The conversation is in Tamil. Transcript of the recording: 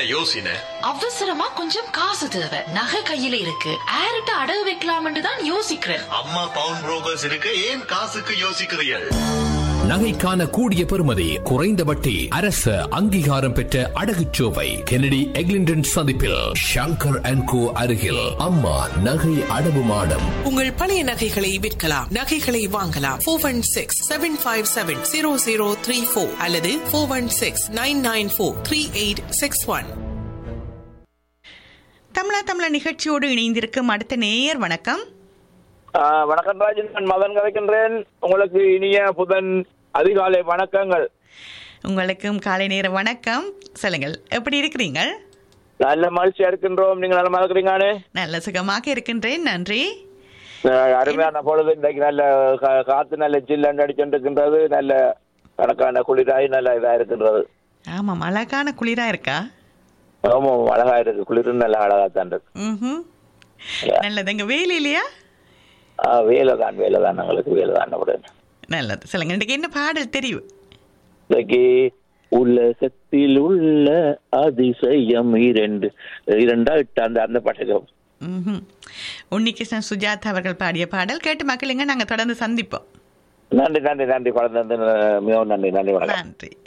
யோசின அவசரமா கொஞ்சம் காசு தேவை நகை கையில இருக்கு ஆரிட்ட அடகு வைக்கலாம்னு தான் யோசிக்கிறேன் அம்மா பவுன் புரோக்கர்ஸ் இருக்க ஏன் காசுக்கு யோசிக்கிறீர்கள் நகைக்கான கூடிய பெறுமதி குறைந்த வட்டி அரசு அங்கீகாரம் பெற்ற அடகுச்சோவை கெனடி எக்லிண்டன் சந்திப்பில் ஷங்கர் அண்ட் கோ அருகில் அம்மா நகை அடவு மாடம் உங்கள் பழைய நகைகளை விற்கலாம் நகைகளை வாங்கலாம் four one six seven five seven zero zero three four அல்லது four one six nine nine four three eight six one Tamizha Tamizha நிகழ்ச்சியோடு இணைந்திருக்கும் அடுத்த நேயர் வணக்கம் ஆ, வணக்கம் ராஜன் நான் மதன் கதைக்கின்றேன் உங்களுக்கு இனிய புதன் அதிகாலை வணக்கங்கள் உங்களுக்கும் காலை நேர வணக்கம் சொல்லுங்கள் எப்படி இருக்கிறீங்க நல்ல மகிழ்ச்சியா இருக்கின்றோம் நீங்கள் நல்ல மறக்கிறீங்கானே நல்ல சுகமாக இருக்கின்றேன் நன்றி அருமையான பொழுது இன்றைக்கு நல்ல கா- காத்து நல்ல சில்லண்டு அடிச்சுருக்கின்றது நல்ல கணக்கான குளிராய் நல்ல இதா இருக்கின்றது ஆமாம் அழகான குளிரா இருக்கா ஆமாம் அழகா இருக்கு குளிர் நல்ல அழகா தான் இருக்கு ம் நல்லது எங்க வேலை இல்லையா ஆ, வேலை தான் வேலை தான் எங்களுக்கு வேலை தான் உடனே நல்லது சொல்லுங்க இன்னைக்கு என்ன பாடல் தெரியும் இன்னைக்கு உலகத்தில் உள்ள அதிசயம் இரண்டு இரண்டா எட்டு அந்த அந்த பாட்டுக்கு ம் உன்னிகிருஷ்ணன் சுஜாதா அவர்கள் பாடிய பாடல் கேட்டு மக்களுங்க நாங்க தொடர்ந்து சந்திப்போம் நன்றி நன்றி நன்றி குழந்தை மிகவும் நன்றி நன்றி வணக்கம் நன்றி